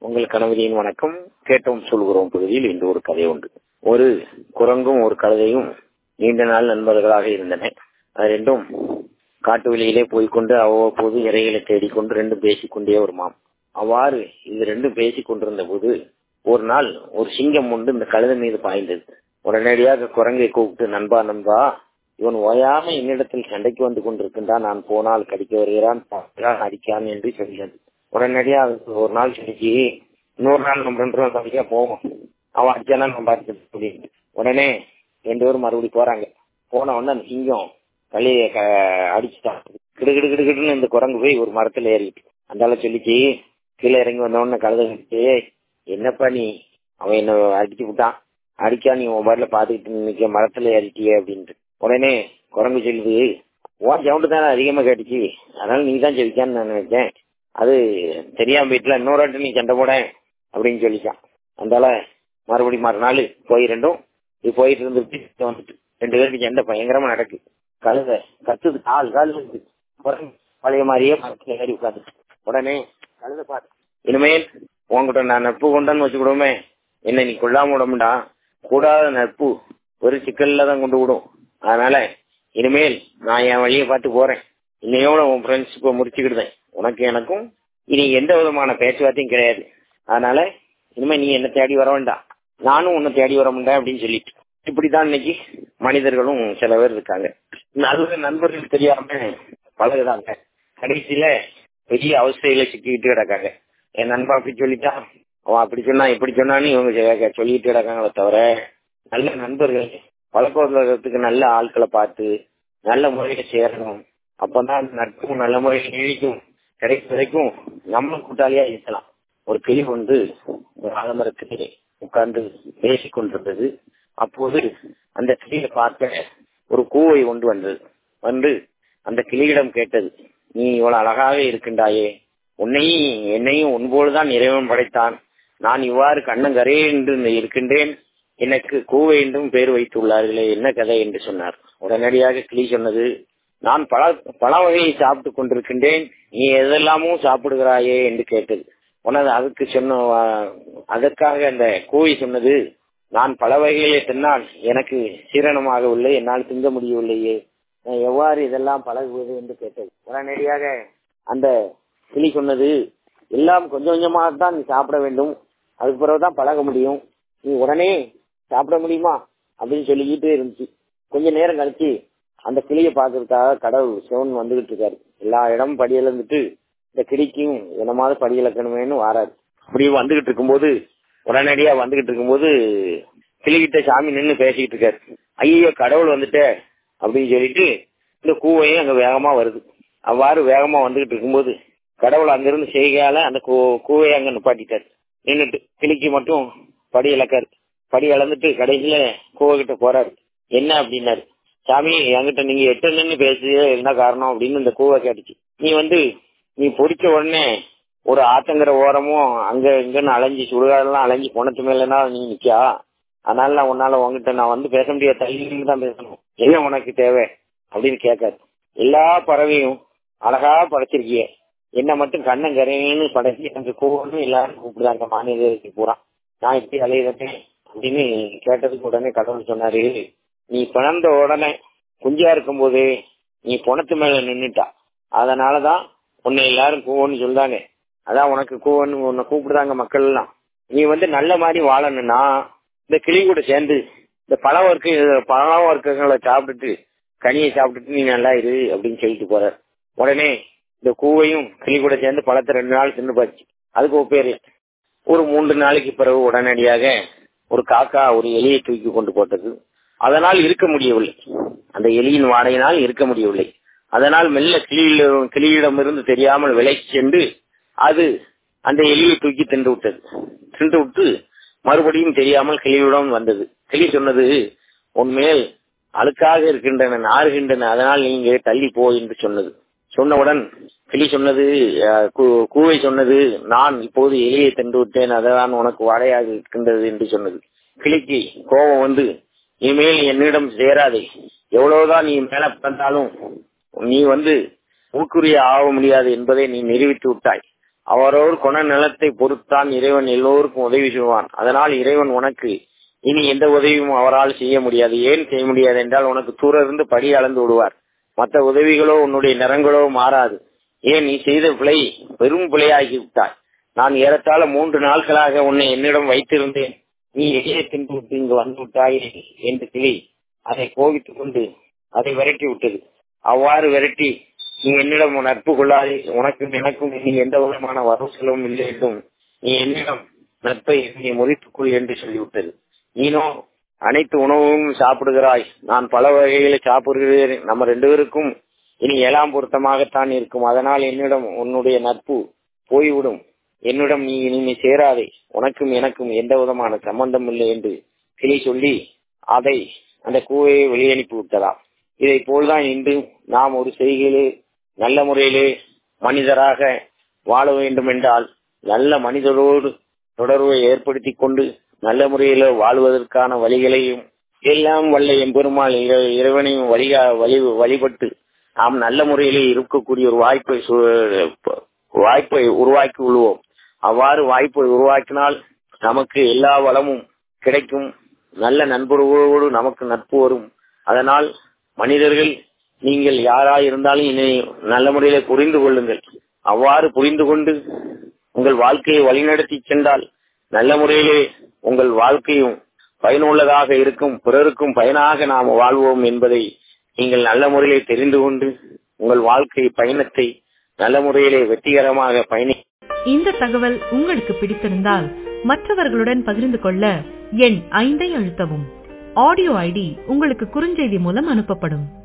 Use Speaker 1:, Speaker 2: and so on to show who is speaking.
Speaker 1: உங்கள் கணவரின் வணக்கம் கேட்டோம் சொல்கிறோம் பகுதியில் இன்று ஒரு கதை உண்டு ஒரு குரங்கும் ஒரு கழுதையும் நீண்ட நாள் நண்பர்களாக இருந்தன அது ரெண்டும் காட்டு வெளியிலே போய்கொண்டு அவ்வப்போது இறைகளை தேடிக்கொண்டு ரெண்டும் பேசிக்கொண்டே வருமாம் அவ்வாறு இது ரெண்டும் பேசிக் கொண்டிருந்த போது ஒரு நாள் ஒரு சிங்கம் உண்டு இந்த கழுதை மீது பாய்ந்தது உடனடியாக குரங்கை கூப்பிட்டு நண்பா நண்பா இவன் ஓயாம என்னிடத்தில் சண்டைக்கு வந்து கொண்டிருக்கின்றான் நான் போனால் கடிக்க வருகிறான் அடிக்கான் என்று சொல்கிறது உடனடியாக ஒரு நாள் சொல்லிச்சு இன்னொரு நாள் நம்ம ரெண்டு நாள் தனியா போவோம் அவன் அடிச்சானா நம்ம பார்த்து உடனே ரெண்டு பேரும் மறுபடி போறாங்க போன உடனே அந்த சிங்கம் களிய அடிச்சுட்டான் கிடு கிடு கிடு கிடுன்னு இந்த குரங்கு போய் ஒரு மரத்துல ஏறிட்டு அந்தால சொல்லிச்சு கீழே இறங்கி வந்த உடனே கழுத என்னப்பா நீ அவன் என்ன அடிச்சு விட்டான் அடிக்கா நீ உன் பாட்டில பாத்துக்கிட்டு நிக்க மரத்துல ஏறிட்டியே அப்படின்ட்டு உடனே குரங்கு சொல்லுது ஓ சவுண்டு தானே அதிகமா கேட்டுச்சு அதனால நீ தான் ஜெயிக்கான்னு நான் நினைச்சேன் அது தெரியாம வீட்டுல இன்னொரு வாட்டி நீ சண்டை போட அப்படின்னு சொல்லிச்சான் அதனால மறுபடி மறுநாள் போய் ரெண்டும் இது போயிட்டு இருந்துட்டு வந்துட்டு ரெண்டு பேருக்கு சண்டை பயங்கரமா நடக்கு கழுத கத்துது கால் கால் இருக்கு பழைய மாதிரியே மரத்துல ஏறி உட்காந்து உடனே கழுத பாரு இனிமேல் உங்ககிட்ட நான் நட்பு கொண்டான்னு வச்சுக்கிடுவோமே என்ன நீ கொள்ளாம விடமுடா கூடாத நட்பு ஒரு சிக்கல்ல தான் கொண்டு விடும் அதனால இனிமேல் நான் என் வழியை பார்த்து போறேன் இன்னையோட உன் ஃப்ரெண்ட்ஷிப்பை முடிச்சுக்கிடுதேன் உனக்கு எனக்கும் இனி எந்த விதமான பேச்சுவார்த்தையும் கிடையாது அதனால இனிமே நீ என்ன தேடி வர வேண்டாம் நானும் உன்னை தேடி வர முடியாது அப்படின்னு சொல்லிட்டு இப்படிதான் இன்னைக்கு மனிதர்களும் சில பேர் இருக்காங்க நல்ல நண்பர்கள் தெரியாம பழகுதாங்க கடைசியில பெரிய அவஸ்தையில சிக்கிக்கிட்டு கிடக்காங்க என் நண்பா அப்படி சொல்லிட்டான் அவன் அப்படி சொன்னா இப்படி சொன்னான்னு இவங்க சொல்லிட்டு கிடக்காங்களே தவிர நல்ல நண்பர்கள் பழக்கத்துக்கு நல்ல ஆட்களை பார்த்து நல்ல முறையில சேரணும் அப்பதான் நட்பும் நல்ல முறையில் நீடிக்கும் கிடைக்கும் வரைக்கும் நம்ம கூட்டாளியா இருக்கலாம் ஒரு கிளி வந்து ஒரு ஆலமரத்திலே உட்கார்ந்து பேசிக் கொண்டிருந்தது அப்போது அந்த கிளியை பார்க்க ஒரு கூவை ஒன்று வந்தது வந்து அந்த கிளியிடம் கேட்டது நீ இவ்வளவு அழகாக இருக்கின்றாயே உன்னையும் என்னையும் உன்போடுதான் இறைவன் படைத்தான் நான் இவ்வாறு கண்ணங்கரே என்று இருக்கின்றேன் எனக்கு கூவை என்றும் பேர் வைத்துள்ளார்களே என்ன கதை என்று சொன்னார் உடனடியாக கிளி சொன்னது நான் பல பல வகையை சாப்பிட்டு கொண்டிருக்கின்றேன் நீ எதெல்லாமும் சாப்பிடுகிறாயே என்று கேட்டது உனது அதுக்கு சொன்ன அதற்காக அந்த கூவி சொன்னது நான் பல வகைகளை தின்னால் எனக்கு சீரணமாகவில்லை என்னால் திங்க முடியவில்லையே நான் எவ்வாறு இதெல்லாம் பழகுவது என்று கேட்டது உடனடியாக அந்த கிளி சொன்னது எல்லாம் கொஞ்சம் கொஞ்சமாக தான் நீ சாப்பிட வேண்டும் அதுக்கு பிறகுதான் பழக முடியும் நீ உடனே சாப்பிட முடியுமா அப்படின்னு சொல்லிக்கிட்டே இருந்துச்சு கொஞ்ச நேரம் கழிச்சு அந்த கிளியை பாக்குறதுக்காக கடவுள் சிவன் வந்துகிட்டு இருக்காரு எல்லா இடமும் படி இழந்துட்டு இந்த கிளிக்கும் என்னமாவது படி இழக்கணுமேனு வாராரு அப்படி வந்துகிட்டு இருக்கும்போது உடனடியா வந்துகிட்டு இருக்கும்போது கிளிகிட்ட சாமி நின்று பேசிக்கிட்டு இருக்காரு ஐயோ கடவுள் வந்துட்ட அப்படின்னு சொல்லிட்டு இந்த கூவையும் அங்க வேகமா வருது அவ்வாறு வேகமா வந்துகிட்டு இருக்கும்போது கடவுள் அங்கிருந்து செய்கையால அந்த கூவையை அங்க நிப்பாட்டிட்டாரு நின்றுட்டு கிளிக்கு மட்டும் படி இழக்காரு படி இழந்துட்டு கடைசியில கூவை கிட்ட போறாரு என்ன அப்படின்னாரு சாமி என்கிட்ட நீங்க எட்டு நின்று பேசுறது என்ன காரணம் அப்படின்னு இந்த கூவை கேட்டுச்சு நீ வந்து நீ பொடிச்ச உடனே ஒரு ஆத்தங்கிற ஓரமும் அங்க இங்கன்னு அலைஞ்சி சுடுகாடெல்லாம் அலைஞ்சி பொணத்து மேலனா நீ நிக்கா அதனால நான் உன்னால உங்ககிட்ட நான் வந்து பேச முடியாது தள்ளி தான் பேசணும் என்ன உனக்கு தேவை அப்படின்னு கேட்காரு எல்லா பறவையும் அழகா படைச்சிருக்கிய என்ன மட்டும் கண்ணங்கரைன்னு படைச்சி எனக்கு கூவன்னு எல்லாரும் கூப்பிடுறாங்க மாநிலத்துக்கு பூரா நான் இப்படி அலையிறேன் அப்படின்னு கேட்டதுக்கு உடனே கடவுள் சொன்னாரு நீ பிறந்த உடனே குஞ்சா இருக்கும் போது நீ பொணத்து மேல நின்னுட்டா அதனாலதான் உன்னை எல்லாரும் கூவன்னு சொல்றாங்க அதான் உனக்கு கூவன்னு உன்னை கூப்பிடுறாங்க மக்கள் எல்லாம் நீ வந்து நல்ல மாதிரி வாழணும்னா இந்த கிளி கூட சேர்ந்து இந்த பழ வர்க்க பழ வர்க்கங்களை சாப்பிட்டுட்டு கனியை சாப்பிட்டுட்டு நீ நல்லா இரு அப்படின்னு சொல்லிட்டு போற உடனே இந்த கூவையும் கிளி கூட சேர்ந்து பழத்தை ரெண்டு நாள் தின்னு போச்சு அதுக்கு ஒப்பேரு ஒரு மூன்று நாளைக்கு பிறகு உடனடியாக ஒரு காக்கா ஒரு எலியை தூக்கி கொண்டு போட்டது அதனால் இருக்க முடியவில்லை அந்த எலியின் வாடையினால் இருக்க முடியவில்லை அதனால் மெல்ல கிளியிடம் கிளியிடம் இருந்து தெரியாமல் விலை சென்று அது அந்த எலியை தூக்கி தின்று விட்டது தின்று விட்டு மறுபடியும் தெரியாமல் கிளியுடன் வந்தது கிளி சொன்னது உன்மேல் அழுக்காக இருக்கின்றன நாறுகின்றன அதனால் நீங்க தள்ளி போ என்று சொன்னது சொன்னவுடன் கிளி சொன்னது கூவை சொன்னது நான் இப்போது எலியை தின்று விட்டேன் அதான் உனக்கு வாடையாக இருக்கின்றது என்று சொன்னது கிளிக்கு கோபம் வந்து இனிமேல் என்னிடம் சேராதே எவ்வளவுதான் நீ மேல பிறந்தாலும் நீ வந்து ஊக்குரிய ஆக முடியாது என்பதை நீ நிரூபித்து விட்டாய் அவரவர் குண நலத்தை பொறுத்தான் இறைவன் எல்லோருக்கும் உதவி செய்வான் அதனால் இறைவன் உனக்கு இனி எந்த உதவியும் அவரால் செய்ய முடியாது ஏன் செய்ய முடியாது என்றால் உனக்கு தூர இருந்து படி அளந்து விடுவார் மற்ற உதவிகளோ உன்னுடைய நிறங்களோ மாறாது ஏன் நீ செய்த பிழை பெரும் பிழையாகி விட்டாய் நான் ஏறத்தாழ மூன்று நாட்களாக உன்னை என்னிடம் வைத்திருந்தேன் நீ எளிய தின்று விட்டு இங்கு வந்து விட்டாயே என்று கிளி அதை கோவித்துக் கொண்டு அதை விரட்டி விட்டது அவ்வாறு விரட்டி நீ என்னிடம் நட்பு கொள்ளாதே உனக்கும் எனக்கும் நீ எந்த விதமான வரவு செலவும் இல்லை என்றும் நீ என்னிடம் நட்பை நீ முறித்துக் கொள் என்று சொல்லிவிட்டது நீனோ அனைத்து உணவும் சாப்பிடுகிறாய் நான் பல வகைகளை சாப்பிடுகிறேன் நம்ம ரெண்டு பேருக்கும் இனி ஏழாம் பொருத்தமாகத்தான் இருக்கும் அதனால் என்னிடம் உன்னுடைய நட்பு போய்விடும் என்னிடம் நீ இனி சேராதே உனக்கும் எனக்கும் எந்த விதமான சம்பந்தம் இல்லை என்று கிளி சொல்லி அதை அந்த கூவையை வெளியனுப்பி விட்டதாம் இதை போல்தான் இன்று நாம் ஒரு செய்கையிலே நல்ல முறையிலே மனிதராக வாழ வேண்டும் என்றால் நல்ல மனிதரோடு தொடர்பை ஏற்படுத்தி கொண்டு நல்ல முறையில வாழ்வதற்கான வழிகளையும் எல்லாம் வல்ல எம்பெருமாள் இறைவனையும் வழிகா வழி வழிபட்டு நாம் நல்ல முறையிலே இருக்கக்கூடிய ஒரு வாய்ப்பை வாய்ப்பை உருவாக்கி கொள்வோம் அவ்வாறு வாய்ப்பை உருவாக்கினால் நமக்கு எல்லா வளமும் கிடைக்கும் நல்ல நண்பர்களோடு நமக்கு நட்பு வரும் அதனால் மனிதர்கள் நீங்கள் யாரா இருந்தாலும் இனி நல்ல முறையில புரிந்து கொள்ளுங்கள் அவ்வாறு புரிந்து கொண்டு உங்கள் வாழ்க்கையை வழிநடத்தி சென்றால் நல்ல முறையிலே உங்கள் வாழ்க்கையும் பயனுள்ளதாக இருக்கும் பிறருக்கும் பயனாக நாம் வாழ்வோம் என்பதை நீங்கள் நல்ல முறையிலே தெரிந்து கொண்டு உங்கள் வாழ்க்கை பயணத்தை நல்ல முறையிலே வெற்றிகரமாக பயணி
Speaker 2: இந்த தகவல் உங்களுக்கு பிடித்திருந்தால் மற்றவர்களுடன் பகிர்ந்து கொள்ள எண் ஐந்தை அழுத்தவும் ஆடியோ ஐடி உங்களுக்கு குறுஞ்செய்தி மூலம் அனுப்பப்படும்